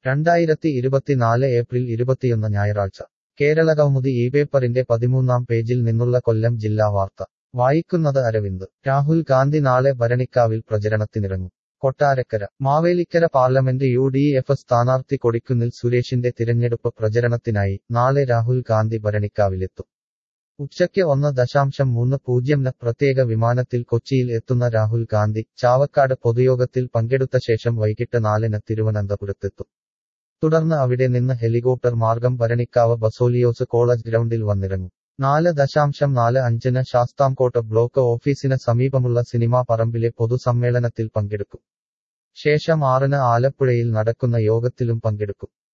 രണ്ടായിരത്തി ഇരുപത്തിനാല് ഏപ്രിൽ ഇരുപത്തിയൊന്ന് ഞായറാഴ്ച കേരള കൗമുദി ഈ പേപ്പറിന്റെ പതിമൂന്നാം പേജിൽ നിന്നുള്ള കൊല്ലം ജില്ലാ വാർത്ത വായിക്കുന്നത് അരവിന്ദ് രാഹുൽ ഗാന്ധി നാളെ ഭരണിക്കാവിൽ പ്രചരണത്തിനിറങ്ങും Kottarakkara Mavelikkara parliament U D F സ്ഥാനാർത്ഥി കൊടിക്കുന്നിൽ സുരേഷിന്റെ തിരഞ്ഞെടുപ്പ് പ്രചരണത്തിനായി നാളെ രാഹുൽ ഗാന്ധി ഭരണിക്കാവിലെത്തും ഉച്ചയ്ക്ക് ഒന്ന് ദശാംശം മൂന്ന് പൂജ്യംന് പ്രത്യേക വിമാനത്തിൽ കൊച്ചിയിൽ എത്തുന്ന രാഹുൽ ഗാന്ധി ചാവക്കാട് പൊതുയോഗത്തിൽ പങ്കെടുത്ത ശേഷം വൈകിട്ട് നാലിന് തിരുവനന്തപുരത്തെത്തും തുടർന്ന് അവിടെ നിന്ന് ഹെലികോപ്റ്റർ മാർഗം ഭരണിക്കാവ് ബസോലിയോസ് കോളേജ് ഗ്രൗണ്ടിൽ വന്നിറങ്ങും നാല് ദശാംശം നാല് അഞ്ചിന് ശാസ്താംകോട്ട് ബ്ലോക്ക് ഓഫീസിന് സമീപമുള്ള സിനിമാ പറമ്പിലെ പൊതുസമ്മേളനത്തിൽ പങ്കെടുക്കും ശേഷം ആറിന് ആലപ്പുഴയിൽ നടക്കുന്ന യോഗത്തിലും പങ്കെടുക്കും